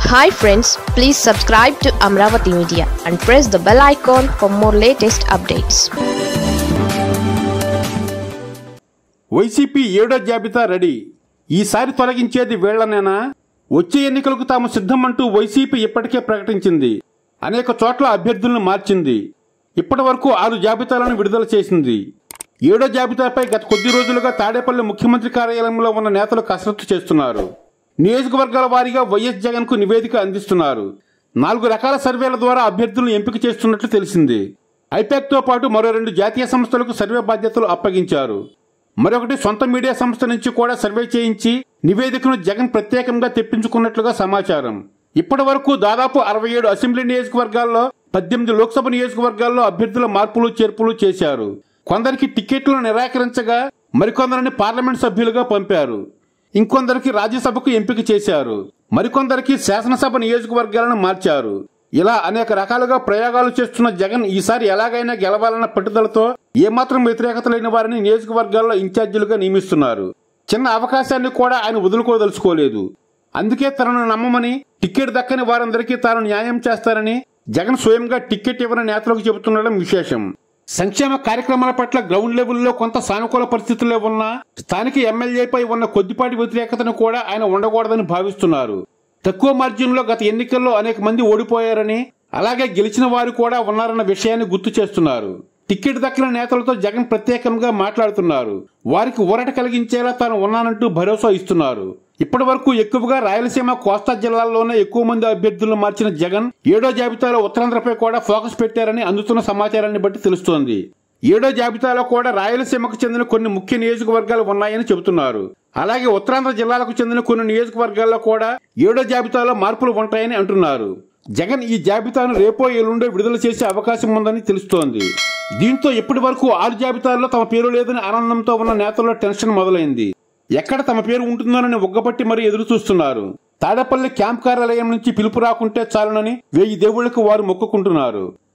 hi friends please subscribe to Amaravati media and press the bell icon for more latest updates YCP ఏడో జాబితా ready ఈసారి తొలగించేది వీళ్లనేనా వచ్చే ఎన్నికలకు తాము సిద్ధమంటూ వైసీపీ ఇప్పటికే ప్రకటించింది అనేక చోట్ల అభ్యర్థులను మార్చింది ఇప్పటి వరకు ఆరు జాబితాలను విడుదల చేసింది ఏడో జాబితాపై గత కొద్ది రోజులుగా తాడేపల్లి ముఖ్యమంత్రి కార్యాలయంలో ఉన్న నేతలు కసరత్తు చేస్తున్నారు నియోజకవర్గాల వారీగా వైఎస్ జగన్ కు నివేదిక అందిస్తున్నారు నాలుగు రకాల సర్వేల ద్వారా అభ్యర్థులను ఎంపిక చేస్తున్నట్లు తెలిసింది ఐపాక్ తో పాటు మరో రెండు జాతీయ సంస్థలకు సర్వే బాధ్యతలు అప్పగించారు మరొకటి సొంత మీడియా సంస్థ నుంచి కూడా సర్వే చేయించి నివేదికను జగన్ ప్రత్యేకంగా తెప్పించుకున్నట్లుగా సమాచారం ఇప్పటి వరకు దాదాపు అరవై ఏడు అసెంబ్లీ నియోజకవర్గాల్లో పద్దెనిమిది లోక్సభ నియోజకవర్గాల్లో అభ్యర్థుల మార్పులు చేర్పులు చేశారు కొందరికి టికెట్లను నిరాకరించగా మరికొందరిని పార్లమెంట్ సభ్యులుగా పంపారు ఇంకొందరికి రాజ్యసభకు ఎంపిక చేశారు మరికొందరికి శాసనసభ నియోజకవర్గాలను మార్చారు ఇలా అనేక రకాలుగా ప్రయోగాలు చేస్తున్న జగన్ ఈసారి ఎలాగైనా గెలవాలన్న పట్టుదలతో ఏమాత్రం వ్యతిరేకత లేని వారిని నియోజకవర్గాల్లో ఇన్ఛార్జీలుగా నియమిస్తున్నారు చిన్న అవకాశాన్ని కూడా ఆయన వదులుకోదలుచుకోలేదు అందుకే తనను నమ్మమని టికెట్ దక్కని వారందరికీ తాను న్యాయం చేస్తారని జగన్ స్వయంగా టికెట్ ఇవ్వని నేతలకు చెబుతుండడం విశేషం సంక్షేమ కార్యక్రమాల పట్ల గ్రౌండ్ లెవెల్లో కొంత సానుకూల పరిస్థితుల్లో ఉన్న స్థానిక ఎమ్మెల్యేపై ఉన్న కొద్దిపాటి వ్యతిరేకతను కూడా ఆయన ఉండకూడదని భావిస్తున్నారు తక్కువ మార్జిన్లో గత ఎన్నికల్లో అనేక మంది ఓడిపోయారని అలాగే గెలిచిన వారు కూడా ఉన్నారన్న విషయాన్ని గుర్తు చేస్తున్నారు టికెట్ దక్కిన నేతలతో జగన్ ప్రత్యేకంగా మాట్లాడుతున్నారు వారికి ఊరట కలిగించేలా తాను ఉన్నానంటూ భరోసా ఇస్తున్నారు ఇప్పటి వరకు ఎక్కువగా రాయలసీమ కోస్తా జిల్లాల్లోనే ఎక్కువ మంది అభ్యర్థులను మార్చిన జగన్ ఏడో జాబితాలో ఉత్తరాంధ్రపై కూడా ఫోకస్ పెట్టారని అందుతున్న సమాచారాన్ని బట్టి తెలుస్తోంది ఏడో జాబితాలో కూడా రాయలసీమకు చెందిన కొన్ని ముఖ్య నియోజకవర్గాలు ఉన్నాయని చెబుతున్నారు అలాగే ఉత్తరాంధ్ర జిల్లాలకు చెందిన కొన్ని నియోజకవర్గాల్లో కూడా ఏడో జాబితాలో మార్పులు ఉంటాయని అంటున్నారు జగన్ ఈ జాబితాను రేపో ఎల్లుండో విడుదల చేసే అవకాశం ఉందని తెలుస్తోంది దీంతో ఇప్పటి వరకు ఆరు జాబితాల్లో తమ పేరు లేదని ఆనందంతో ఉన్న నేతల్లో టెన్షన్ మొదలైంది ఎక్కడ తమ పేరు ఉంటుందోనని ఒగ్గబట్టి మరీ ఎదురు చూస్తున్నారు తాడేపల్లి క్యాంప్ కార్యాలయం నుంచి పిలుపు రాకుంటే చాలునని వెయ్యి దేవుళ్లకు వారు మొక్కుకుంటున్నారు